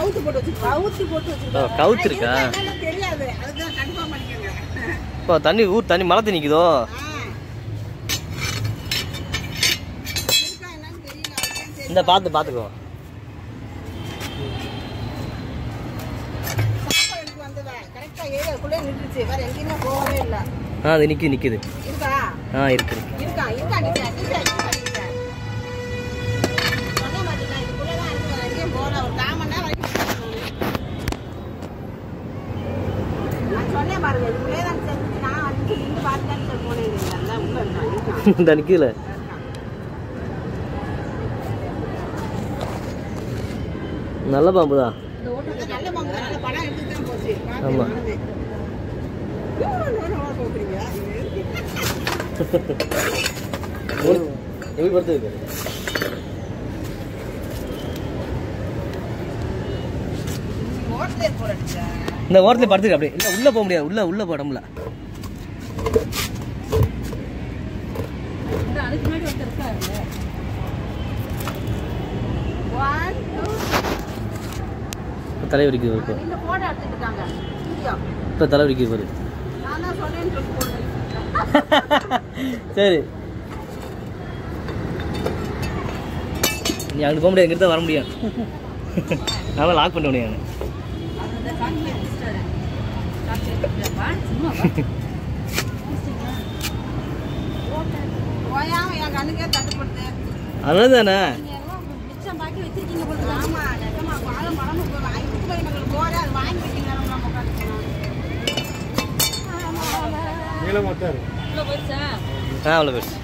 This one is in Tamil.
கவுத்து போட்டு வச்சிருக்கோம் கவுத்து போட்டு ஓ, வச்சிருக்கோம் கவுத்து இருக்கா என்னன்னு தெரியாது அதுதான் கன்ஃபார்ம் பண்ணிக்கோங்க இப்போ தண்ணி ஊர் தண்ணி மழை தண்ணி நிற்குதோ ஆ. இருக்கா என்னன்னு தெரியல அதுதான் சரி. இந்த பார்த்து பார்த்துக்கோ சாப்பாடு எடுத்து வந்ததா கரெக்டா ஏரியாக்குள்ளே நின்றுச்சு வேற எங்கேயுமே போகவே இல்லை ஆ அது நிற்கிது நிற்கிது இருக்கா ஆ இருக்கு இருக்கு இருக்கா இருக்கா நிக்கா நிக்கா நிக்கா நிக்கா சொன்ன மாதிரி நான் இதுக்குள்ளே தான் இருக்கு வேற எங்கேயும் போகல ஒரு கால் மணி நேரம் வரைக்கும் நான் சொன்னேன் பாருங்க இதுக்குள்ளே தான் செஞ்சு நான் வந்து நின்று பார்த்துட்டேன்னு சொல்லி போனேன் இல்லை உள்ள இருந்தான் இருக்கான் இந்த நிற்கல இருக்கான் நல்ல பாம்பு தான் அது நல்ல பாம்பு தான், நல்ல படம் எடுத்துட்டு தான் போச்சு. பார்த்தேன் ஆமா. நானுமே. எவ்வளவு நேரம் வர போக்குறீங்க? எப்படி படுத்துருக்கு ஓட்டலே போல அடிச்சா. இந்த ஓரத்தில் படுத்துக்க அப்படியே இல்லை உள்ளே போக முடியாது உள்ளே உள்ளே போடமுல One, two, தலைவரிக்குது இப்போ நின்னு photo எடுத்துட்டு இருக்காங்க. video. இப்போ தலைவரிக்குது பாரு நான் தான் சொன்னேன்னு சொல்லி போடுறேன். சரி நீ அங்கே போக முடியாது இங்கிட்ட வர முடியாது நான் லாக் பண்ண முடியாது ஓயாம என் கண்ணுக்கே தட்டுப்படுது. அதனால தானே ஆமா, நிஜமா, வாழை மரமும் போய் வாங்கி கொடுத்து போய் எங்களுக்கு போறே, அது வாங்கி வைக்க நேரம் நம்ம உட்காந்துக்கணும். ஆ அவ்வளோ பெருசு